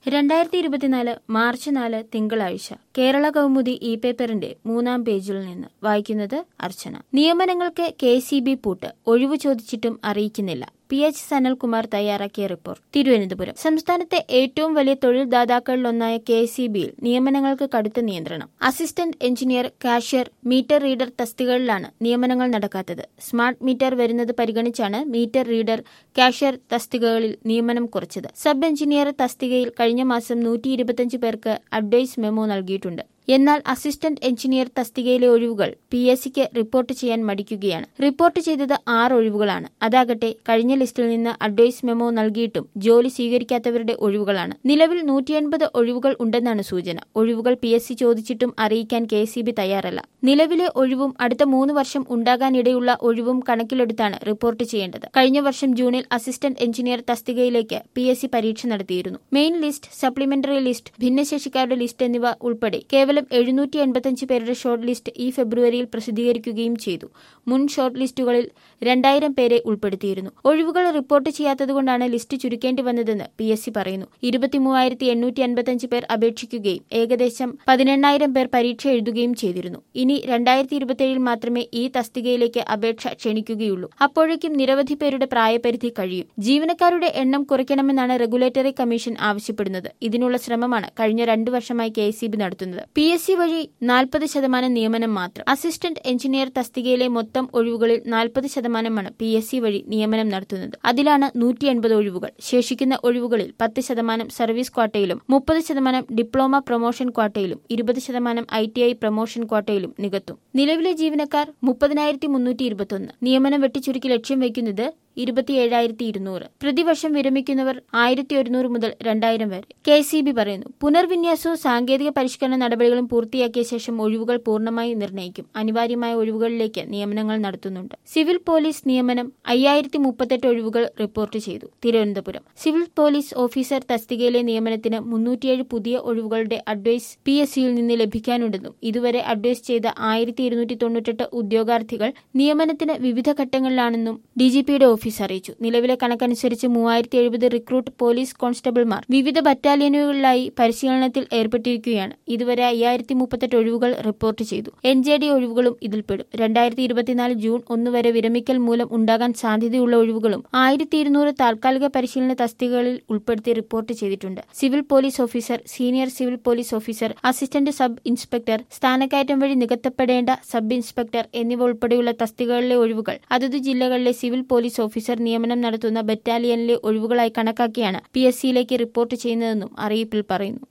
രണ്ടായിരത്തി ഇരുപത്തിനാല് മാർച്ച് നാല് തിങ്കളാഴ്ച കേരള കൗമുദി ഇ പേപ്പറിന്റെ മൂന്നാം പേജിൽ നിന്ന് വായിക്കുന്നത് അർച്ചന നിയമനങ്ങൾക്ക് കെ സി ബി പൂട്ട് ഒഴിവു ചോദിച്ചിട്ടും അറിയിക്കുന്നില്ല പി എച്ച് സനൽകുമാർ തയ്യാറാക്കിയ റിപ്പോർട്ട് തിരുവനന്തപുരം സംസ്ഥാനത്തെ ഏറ്റവും വലിയ തൊഴിൽ ദാതാക്കളിലൊന്നായ കെ സി ബിയിൽ നിയമനങ്ങൾക്ക് കടുത്ത നിയന്ത്രണം assistant engineer cashier meter reader തസ്തികകളിലാണ് നിയമനങ്ങൾ നടക്കാത്തത് സ്മാർട്ട് മീറ്റർ വരുന്നത് പരിഗണിച്ചാണ് മീറ്റർ റീഡർ കാഷ്യർ തസ്തികകളിൽ നിയമനം കുറച്ചത് സബ് എഞ്ചിനീയർ തസ്തികയിൽ കഴിഞ്ഞ മാസം നൂറ്റി ഇരുപത്തിയഞ്ച് പേർക്ക് അഡ്വൈസ് മെമ്മോ നൽകിയിട്ടുണ്ട് എന്നാൽ അസിസ്റ്റന്റ് എഞ്ചിനീയർ തസ്തികയിലെ ഒഴിവുകൾ പി എസ് സിക്ക് റിപ്പോർട്ട് ചെയ്യാൻ മടിക്കുകയാണ് റിപ്പോർട്ട് ചെയ്തത് ആറ് ഒഴിവുകളാണ് അതാകട്ടെ കഴിഞ്ഞ ലിസ്റ്റിൽ നിന്ന് അഡ്വൈസ് മെമ്മോ നൽകിയിട്ടും ജോലി സ്വീകരിക്കാത്തവരുടെ ഒഴിവുകളാണ് നിലവിൽ നൂറ്റി എൺപത് ഒഴിവുകൾ ഉണ്ടെന്നാണ് സൂചന ഒഴിവുകൾ പി എസ് സി ചോദിച്ചിട്ടും അറിയിക്കാൻ കെ സി ബി തയ്യാറല്ല നിലവിലെ ഒഴിവും അടുത്ത മൂന്ന് വർഷം ഉണ്ടാകാനിടയുള്ള ഒഴിവും കണക്കിലെടുത്താണ് റിപ്പോർട്ട് ചെയ്യേണ്ടത് കഴിഞ്ഞ വർഷം ജൂണിൽ അസിസ്റ്റന്റ് എഞ്ചിനീയർ തസ്തികയിലേക്ക് പി എസ് സി പരീക്ഷ നടത്തിയിരുന്നു മെയിൻ ലിസ്റ്റ് സപ്ലിമെന്ററി ലിസ്റ്റ് ഭിന്നശേഷിക്കാരുടെ ലിസ്റ്റ് എന്നിവ ഉൾപ്പെടെ കേവലം എഴുന്നൂറ്റി എൺപത്തിയഞ്ച് പേരുടെ ഷോർട്ട് ലിസ്റ്റ് ഈ ഫെബ്രുവരിയിൽ പ്രസിദ്ധീകരിക്കുകയും ചെയ്തു മുൻ ഷോർട്ട് ലിസ്റ്റുകളിൽ രണ്ടായിരം പേരെ ഉൾപ്പെടുത്തിയിരുന്നു ഒഴിവുകൾ റിപ്പോർട്ട് ചെയ്യാത്തതുകൊണ്ടാണ് ലിസ്റ്റ് ചുരുക്കേണ്ടി വന്നതെന്ന് പി എസ് സി പറയുന്നു ഇരുപത്തിമൂവായിരത്തി എണ്ണൂറ്റി അൻപത്തിയഞ്ച് പേർ അപേക്ഷിക്കുകയും ഏകദേശം പതിനെണ്ണായിരം പേർ പരീക്ഷ എഴുതുകയും ചെയ്തിരുന്നു ഇനി രണ്ടായിരത്തി ഇരുപത്തിയേഴിൽ മാത്രമേ ഈ തസ്തികയിലേക്ക് അപേക്ഷ ക്ഷണിക്കുകയുള്ളൂ അപ്പോഴേക്കും നിരവധി പേരുടെ പ്രായപരിധി കഴിയും ജീവനക്കാരുടെ എണ്ണം കുറയ്ക്കണമെന്നാണ് റെഗുലേറ്ററി കമ്മീഷൻ ആവശ്യപ്പെടുന്നത് ഇതിനുള്ള ശ്രമമാണ് കഴിഞ്ഞ രണ്ടു വർഷമായി കെ സി ബി നടത്തുന്നത് പി എസ് സി വഴി നാൽപ്പത് ശതമാനം നിയമനം മാത്രം അസിസ്റ്റന്റ് എഞ്ചിനീയർ തസ്തികയിലെ മൊത്തം ഒഴിവുകളിൽ നാൽപ്പത് ശതമാനമാണ് പി എസ് സി വഴി നിയമനം നടത്തുന്നത് അതിലാണ് നൂറ്റി എൺപത് ഒഴിവുകൾ ശേഷിക്കുന്ന ഒഴിവുകളിൽ പത്ത് ശതമാനം സർവീസ് ക്വാട്ടയിലും മുപ്പത് ശതമാനം ഡിപ്ലോമ പ്രൊമോഷൻ ക്വാട്ടയിലും ഇരുപത് ശതമാനം ഐ ടി ഐ പ്രൊമോഷൻ ക്വാട്ടയിലും നികത്തും നിലവിലെ ജീവനക്കാർ മുപ്പതിനായിരത്തി മുന്നൂറ്റി ഇരുപത്തൊന്ന് നിയമനം വെട്ടിച്ചുരുക്കി ലക്ഷ്യം വയ്ക്കുന്നത് ഇരുപത്തിയേഴായിരത്തി ഇരുന്നൂറ് പ്രതിവർഷം വിരമിക്കുന്നവർ ആയിരത്തി ഒരുന്നൂറ് മുതൽ രണ്ടായിരം വരെ കെ സി ബി പറയുന്നു പുനർവിന്യാസവും സാങ്കേതിക പരിഷ്കരണ നടപടികളും പൂർത്തിയാക്കിയ ശേഷം ഒഴിവുകൾ പൂർണ്ണമായി നിർണ്ണയിക്കും അനിവാര്യമായ ഒഴിവുകളിലേക്ക് നിയമനങ്ങൾ നടത്തുന്നുണ്ട് സിവിൽ പോലീസ് നിയമനം അയ്യായിരത്തി മുപ്പത്തെട്ട് ഒഴിവുകൾ റിപ്പോർട്ട് ചെയ്തു തിരുവനന്തപുരം സിവിൽ പോലീസ് ഓഫീസർ തസ്തികയിലെ നിയമനത്തിന് മുന്നൂറ്റിയേഴ് പുതിയ ഒഴിവുകളുടെ അഡ്വൈസ് പി എസ് സിയിൽ നിന്ന് ലഭിക്കാനുണ്ടെന്നും ഇതുവരെ അഡ്വൈസ് ചെയ്ത ആയിരത്തി ഇരുന്നൂറ്റി തൊണ്ണൂറ്റെട്ട് ഉദ്യോഗാർത്ഥികൾ നിയമനത്തിന് വിവിധ ഘട്ടങ്ങളിലാണെന്നും ഡി ജി പിയുടെ ഓഫീസ് അറിയിച്ചു നിലവിലെ കണക്കനുസരിച്ച് മൂവായിരത്തി എഴുപത് റിക്രൂട്ട് പോലീസ് കോൺസ്റ്റബിൾമാർ വിവിധ ബറ്റാലിയനുകളിലായി പരിശീലനത്തിൽ ഏർപ്പെട്ടിരിക്കുകയാണ് ഇതുവരെ അയ്യായിരത്തി മുപ്പത്തെട്ട് ഒഴിവുകൾ റിപ്പോർട്ട് ചെയ്തു എൻ ജെ ഡി ഒഴിവുകളും ഇതിൽപ്പെടും രണ്ടായിരത്തി ഇരുപത്തിനാല് ജൂൺ ഒന്ന് വരെ വിരമിക്കൽ മൂലം ഉണ്ടാകാൻ സാധ്യതയുള്ള ഒഴിവുകളും ആയിരത്തി ഇരുന്നൂറ് താൽക്കാലിക പരിശീലന തസ്തികകളിൽ ഉൾപ്പെടുത്തി റിപ്പോർട്ട് ചെയ്തിട്ടുണ്ട് civil police officer senior civil police officer assistant sub inspector സ്ഥാനക്കയറ്റം വഴി നികത്തപ്പെടേണ്ട സബ് ഇൻസ്പെക്ടർ എന്നിവ ഉൾപ്പെടെയുള്ള തസ്തികകളിലെ ഒഴിവുകൾ അതത് ജില്ലകളിലെ സിവിൽ പോലീസ് ഓഫീസർ നിയമനം നടത്തുന്ന ബറ്റാലിയനിലെ ഒഴിവുകളായി കണക്കാക്കിയാണ് പി എസ് സിയിലേക്ക് റിപ്പോർട്ട് ചെയ്യുന്നതെന്നും അറിയിപ്പിൽ പറയുന്നു